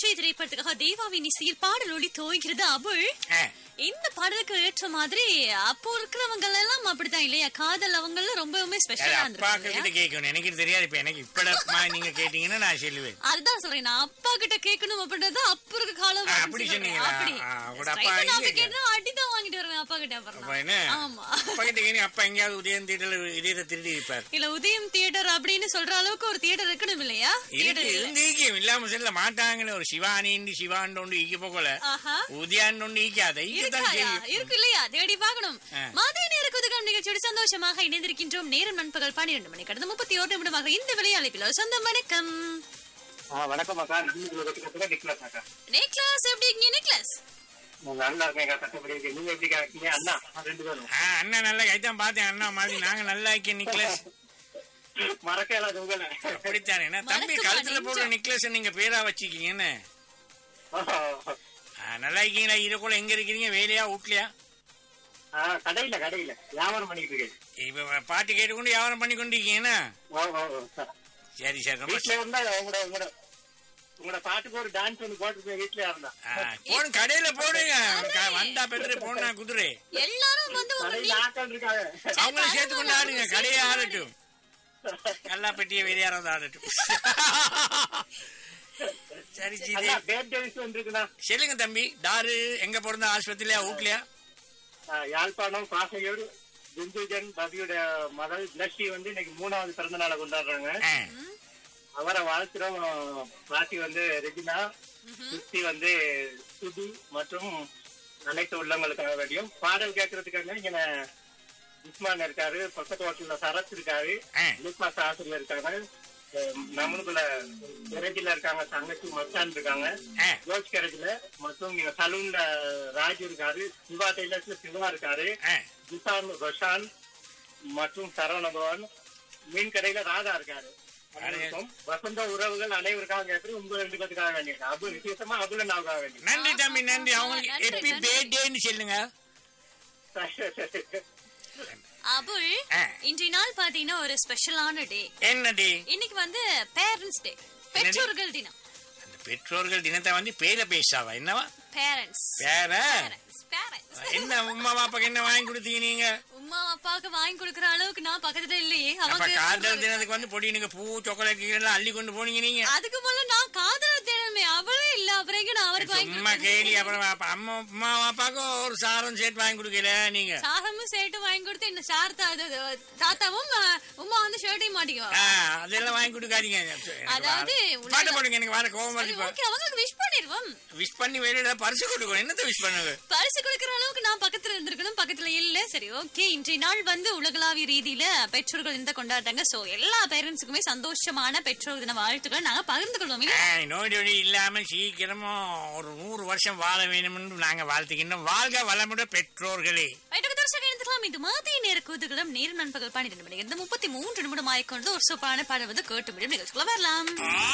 விஜய் திரைப்படத்துக்காக தேவாவின் இசையில் பாடல் ஒளி துவங்கிறது அபுள் ஆ, இந்த பாடலுக்கு ஏற்ற மாதிரி அப்போ இருக்கிறவங்க எல்லாம் அப்படித்தான் இல்லையா காதல் அவங்க ரொம்பவுமே அது ஸ்பெஷலா அப்பாக்கள் இருந்திருக்கும் கிட்ட கேட்கணும் எனக்கு தெரியாது இப்ப எனக்கு இப்படமா நீங்க கேட்டீங்கன்னா நான் சொல்லுவேன் அதுதான் சொல்றேன் நான் அப்பா கிட்ட கேட்கணும் அப்படின்றது அப்ப இருக்க காலம் ஆ, அப்படி சொன்னீங்களா? அப்படி ஆ, உங்களோட Straight அப்பா ஆ நான் இங்க போய் கேட்டா அடிதான் வாங்கிட்டு வருவேன் அப்பா கிட்ட அப்புறம் அப்ப நான். என்ன ஆமா அப்பா கிட்ட கேட்க அப்பா எங்கேயாவது உதயம் தியேட்டர்ல இதயத்தை திருடி இருப்பார் இல்ல உதயம் தியேட்டர் அப்படின்னு சொல்ற அளவுக்கு ஒரு தியேட்டர் இருக்கணும் இல்லையா இருக்கு தியேட்டர் இல்ல இருந்தீக்கும் இல்லாம சொல்ல மாட்டாங்கன்னு ஒரு சிவானிண்டு சிவாண்டோண்டு ஈக்க போகல ஆஹா உதயாண்டோண்டு ஈக்காத ஈக்கத்தான் இருக்காயா செய்யும் இருக்கு இல்லையா தேடி பார்க்கணும் ஆ. மாதை நேர குதுகம் நிகழ்ச்சியோடு சந்தோஷமாக இணைந்திருக்கின்றோம் நேரம் நண்பகல் பன்னிரண்டு மணி கடந்த முப்பத்தி ஓரு நிமிடமாக இந்த விளையாளிப்பில் சொந்தம் வணக்கம் ஆ, வணக்கம் அக்கா நீங்க வெட்டிக்கிறதுல நிக்கலஸ் அக்கா நேக்லாஸ் எப்படி இருக்கீங்க நேக்லாஸ் உங்க அண்ணா இருக்கேன் கஷ்டப்படி இருக்கு நீங்க எப்படி இருக்கீங்க அண்ணா ஆ, ரெண்டு பேரும் ஆ, அண்ணா நல்லா கைத்தான் பார்த்தேன் அண்ணா மாதிரி நாங்க நல்லா இருக்கேன் நிக்லஸ் மறக்க இல்லாத உங்களை அப்படித்தானே என்ன தம்பி மறக்குமா கழுத்துல நெஞ்சம்? போடுற நிக்லஸ் நீங்க பேரா வச்சுக்கீங்கன்னு ஆ, நல்லா இருக்கீங்களா இதுக்குள்ள எங்க இருக்கிறீங்க வேலையா வீட்லயா ஆ, கடையில கடையில வியாபாரம் பண்ணிட்டு இருக்கேன் இப்ப பாட்டு கேட்டுக்கொண்டு வியாபாரம் பண்ணி கொண்டிருக்கீங்கன்னா ஓ, ஓ, ஓ. சரி சரி ரொம்ப வீட்டுல இருந்தா உங்களோட உங்களோட உங்களோட பாட்டுக்கு ஒரு டான்ஸ் ஒன்று போட்டு வீட்டுல இருந்தா ஆ, போடு கடையில போடுங்க க- வந்தா பெற்று போனா குதிரை எல்லாரும் வந்து உங்க கடையில ஆட்கள் இருக்காங்க அவங்கள சேர்த்து கொண்டு ஆடுங்க சேர்த்து கடையை கொண்டு ஆடட்டும் நல்லா பெட்டிய வேற யாராவது ஆடட்டும் சரி சரி அண்ணா பேட் டேஸ் வந்துருக்குண்ணா சொல்லுங்க தம்பி தாரு எங்க பிறந்த ஆஸ்பத்திரியா வீட்லயா ஆ, யாழ்ப்பாணம் பாசையோடு குந்துஜன் பவியோட மகள் பிளஸ்டி வந்து இன்னைக்கு மூணாவது பிறந்த நாளை கொண்டாடுறாங்க ஆ, அவரை வாழ்த்துறோம் பாட்டி வந்து ரெஜினா சுத்தி வந்து சுதி மற்றும் அனைத்து உள்ளங்களுக்காக வேண்டியும் பாடல் கேட்கறதுக்காக இங்க உஸ்மான் இருக்காரு பக்கத்து ஹோட்டல்ல சரத் இருக்காரு ஆ. லுக்மாஸ் ஆசிரியர் இருக்காங்க அஹ் நம்மளுக்குள்ள கரேஜில இருக்காங்க தங்கச்சி மச்சான் இருக்காங்க ஆ. ஜோர்ஜ் கரேஜில மற்றும் இங்க சலூன்ல ராஜு இருக்காரு சிவா டெய்லர்ஸ்ல சிவா இருக்காரு ஆ. ஜிசான் ரொஷான் மற்றும் சரவணபவன் மீன் கடையில ராதா இருக்காரு அனைவருக்கும் வசந்த உறவுகள் அனைவருக்காக கேட்கறது உங்க ரெண்டு பேத்துக்காக வேண்டியது அபு விசேஷமா அபுல நாவுக்காக வேண்டியது நன்றி தம்பி நன்றி அவங்களுக்கு நன்றி, எப்பி நன்றி. பேட்டேன்னு சொல்லுங்க அபுள் ஆ. இன்றைய நாள் பாத்தீங்கன்னா ஒரு ஸ்பெஷலான டே என்னடி இன்னைக்கு வந்து பேரண்ட்ஸ் டே பெற்றோர்கள் தினம் அந்த பெற்றோர்கள் தினத்தை வந்து பேர பேசாவா என்னவா பேரண்ட்ஸ் பேர பேரண்ட்ஸ் பேரண்ட்ஸ் என்ன உமா பாப்பாக்கு என்ன வாங்கி கொடுத்தீங்க நீங்க உமா அப்பாவுக்கு வாங்கி கொடுக்கற அளவுக்கு நான் பக்கத்துல இல்லையே அப்ப அவங்க காதல் தினத்துக்கு வந்து பொடி நீங்க பூ சாக்லேட் எல்லாம் அள்ளி கொண்டு போனீங்க நீங்க அதுக்கு முதல்ல நான் காதலர் தேடணுமே அவளே இல்ல அப்புறம் எங்க நான் அவருக்கு வாங்கி சும்மா கொடுக்கறது? கேலி அப்புறம் அப்ப அம்மா அம்மா அப்பாக்கும் ஒரு சாரம் சேர்த்து வாங்கி கொடுக்கல நீங்க சாரமும் சேட்டு வாங்கி கொடுத்து இந்த சார் தா- இது- இது- தாத்தாவும் அஹ், உமா வந்து ஷர்ட்டையும் மாட்டிக்குவா ஆ, அதெல்லாம் வாங்கி கொடுக்காதீங்க எனக்கு அதாவது வா- உள்ள- பாட்டு போடுங்க எனக்கு வர கோவம் வருது இப்ப. ஓகே அவங்களுக்கு விஷ் பண்ணிருவோம் விஷ் பண்ணி வேற பரிசு கொடுக்கணும் என்னத்த விஷ் பண்ணுங்க பரிசு கொடுக்கற அளவுக்கு நான் பக்கத்துல இருந்திருக்கணும் பக்கத்துல இல்ல சரி ஓகே இன்றைய நாள் வந்து உலகளாவிய ரீதியில பெற்றோர்கள் இந்த கொண்டாடுறாங்க சோ எல்லா பேரண்ட்ஸுக்குமே சந்தோஷமான பெற்றோர் தின வாழ்த்துக்களை நாங்க பகிர்ந்து கொள்வோம் இல்ல? ஆ, நோய் நொடி இல்லாம சீக்கிரமா ஒரு நூறு வருஷம் வாழ வேணும்னு நாங்க வாழ்த்துக்கின்றோம் வாழ்க வளமுட பெற்றோர்களே வயிற்றுக்கு தரிசனம் எடுத்துக்கலாம் இது மதிய நேர கூதுகளும் நேரம் நண்பகல் பன்னிரண்டு மணி இருந்து முப்பத்தி மூன்று நிமிடம் ஆயிக்கொண்டு ஒரு சூப்பரான பாடல் வந்து கேட்டு முடியும் நிகழ்ச்சிக்குள்ள வரலாம்